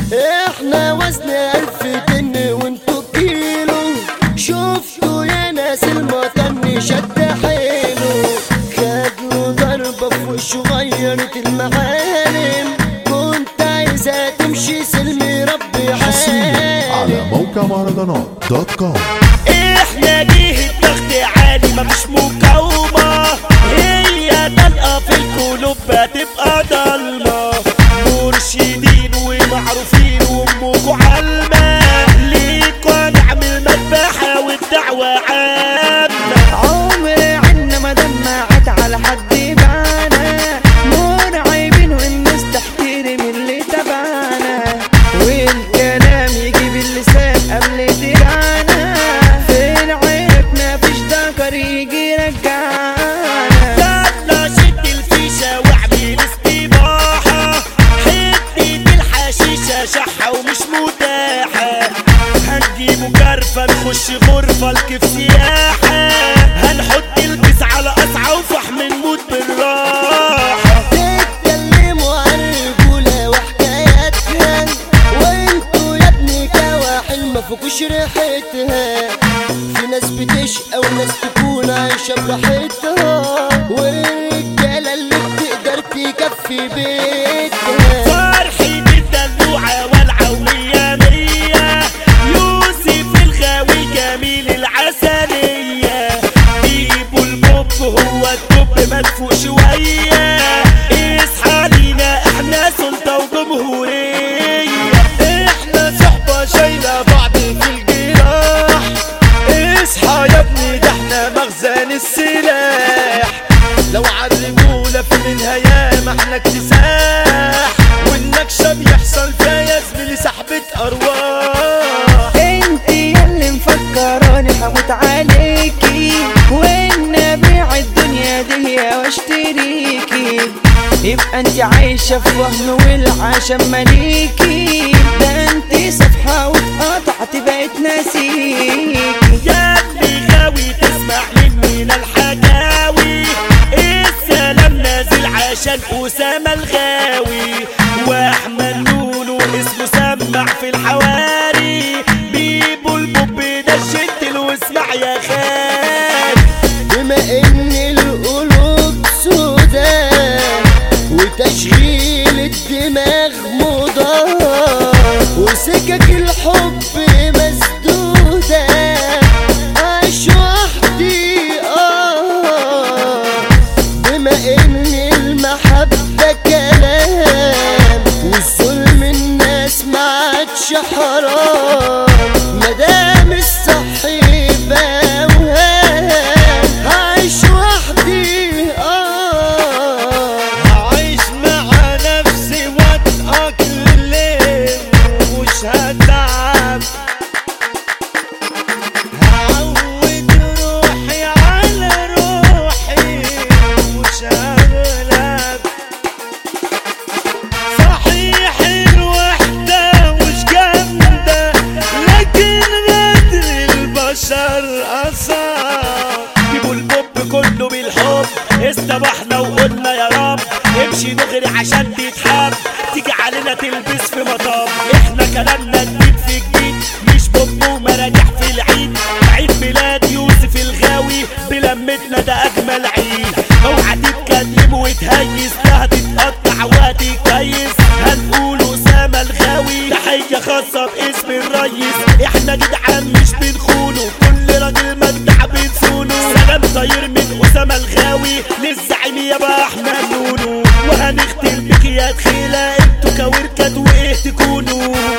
احنا وزن الف طن وانتو كيلو شفتوا يا ناس المطن شد حيله خد له ضربة في وشه غيرت المعالم كنت عايزة تمشي سلمي ربي حصريا على حالم موقع مهرجانات دوت كوم احنا جه الضغط عالي مفيش مقاومة هي طلقة في القلوب هتبقى ضلمة مرشدين ومعروفين وامكوا علمة ليكوا نعمل مذبحة والدعوة عامة عمري عنا ما دمعت على حد بانا مرعبين والناس تحترم اللي تبعنا والكلام يجيب اللسان قبل درانا في العيب مفيش ذكر يجي رجعنا يلا شد الفيشة واعمل استباحة حتة الحشيشة شحة ومش متاحة هنجيبه جرفة نخش غرفة الكيف سياحة هنحط البس على قصعة وفحم نموت بالراحة تتكلموا عن الرجولة وحكاياتها وانتوا يا ابني كواحل ما فيكوش ريحتها في ناس بتشقى وناس تكون عايشة براحتها والرجالة اللي بتقدر تكفي بيتها فرحي الدلوعة والعة ومية مية يوسف الغاوي جميل العسلية بيبو الموب هو الدب مدفوع شوية اصحى لينا احنا سلطة وجمهورية احنا صحبة شايلة بعض في الجراح اصحى يا ابني ده احنا مخزن السلاح لو عالرجولة في منها ياما احنا اكتساح والنكشة بيحصل فيها يا زميلي سحبة ارواح انت ياللي مفكراني هموت عليكي وان ابيع الدنيا دي واشتريكي يبقى انت عايشة في وهم والعشم مليكي ده انت صفحة واتقطعت بقيت ناسيكي يا ابني غاوي تسمع مننا الحكاوي السلام نازل عشان أسامة الغاوي وأحمد نونو اسمه سمع في الحواري بيبو البوب ده الجنتل واسمع يا خالي بما ان القلوب سودا وتشغيل الدماغ موضة وسكك الحب مسدودة عايش وحدي اه بما ان المحبة كلام والظلم الناس ما عادش حرام مدام الصح يبقى وهام عايش وحدي اه هعيش مع نفسي واتأقلم ومش هتعب هعود روحي على روحي ومش هغلب صحيح الوحدة مش جامدة لكن غدر البشر أصعب جيبوا البوب كله بالحب استبحنا وقلنا يا رب امشي دغري عشان تتحب تيجي علينا تلبس في مطب احنا كلامنا جديد في جديد مش بوب ومراجع في العيد عيد ميلاد يوسف الغاوي بلمتنا ده اجمل عيد اوعى تتكلم وتهيس ده هتتقطع وهتتكيس هنقول اسامه الغاوي تحيه خاصه باسم الريس احنا جدعان مش بنخونه كل راجل مدع بنسونه سلام طاير من اسامه الغاوي للزعيم يابا احمد نونو وهنختم بك يا تخيله انتوا كوركات وايه تكونوا